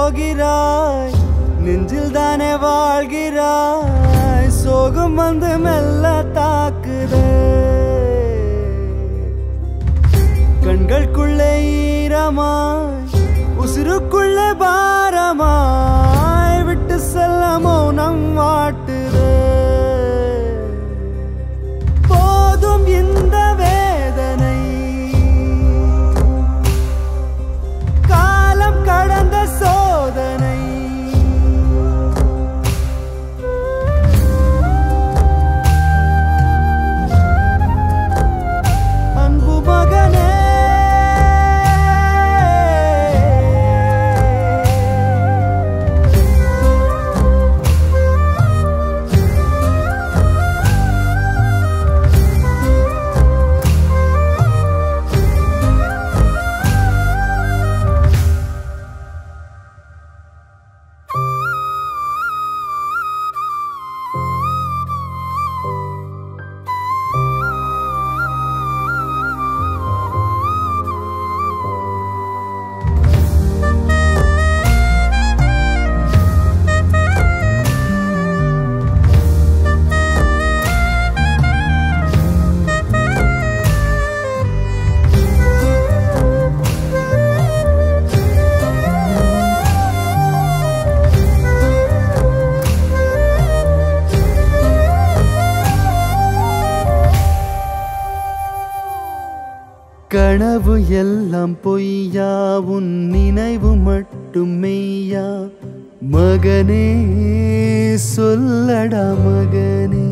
போகிறாய் நெஞ்சில் தானே வாழ்கிறாய் சோகம் வந்து மெல்ல தாக்குதே கண்களுக்குள்ளே ஈரமாய் உசுருக்குள்ளே பாரமாய் விட்டு செல்ல மௌனம் வாட்டுதே போதும் இந்த வேதனை காலம் கடந்த சோதனை அன்பு மகனே கனவு எல்லாம் பொய்யா உன் நினைவு மட்டும் மெய்யா மகனே சொல்லடா மகனே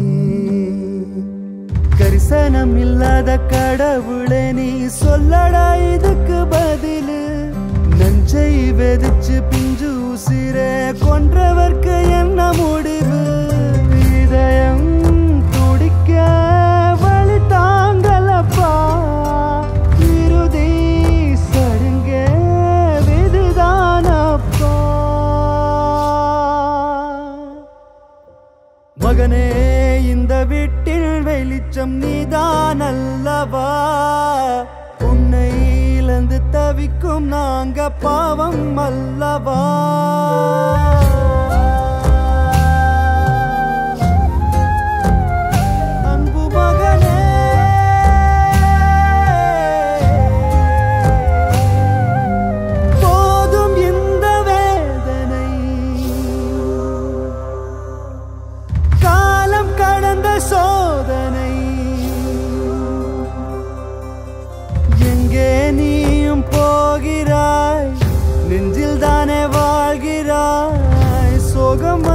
கரிசனம் இல்லாத கடவுளே நீ சொல்லடா இதுக்கு பதிலு நஞ்சை வெதிச்சு பிஞ்சு உசிரே கொன்றவர்க்கு என்ன முடிவு இதயம் துடிக்க வழி தாங்கலப்பா இறுதி சடுங்க விதுதானப்பா மகனே இந்த வீட்டில் வெளிச்சம் நீதான் அல்லவா உன்னை இழந்து தவிக்கும் நாங்க பாவம் அல்லவா அன்பு மகனே போதும் இந்த வேதனை காலம் கடந்த சோதனை எங்கே நீயும் போகிறாய் நெஞ்சில் தானே வாழ்கிறாய் சோகம்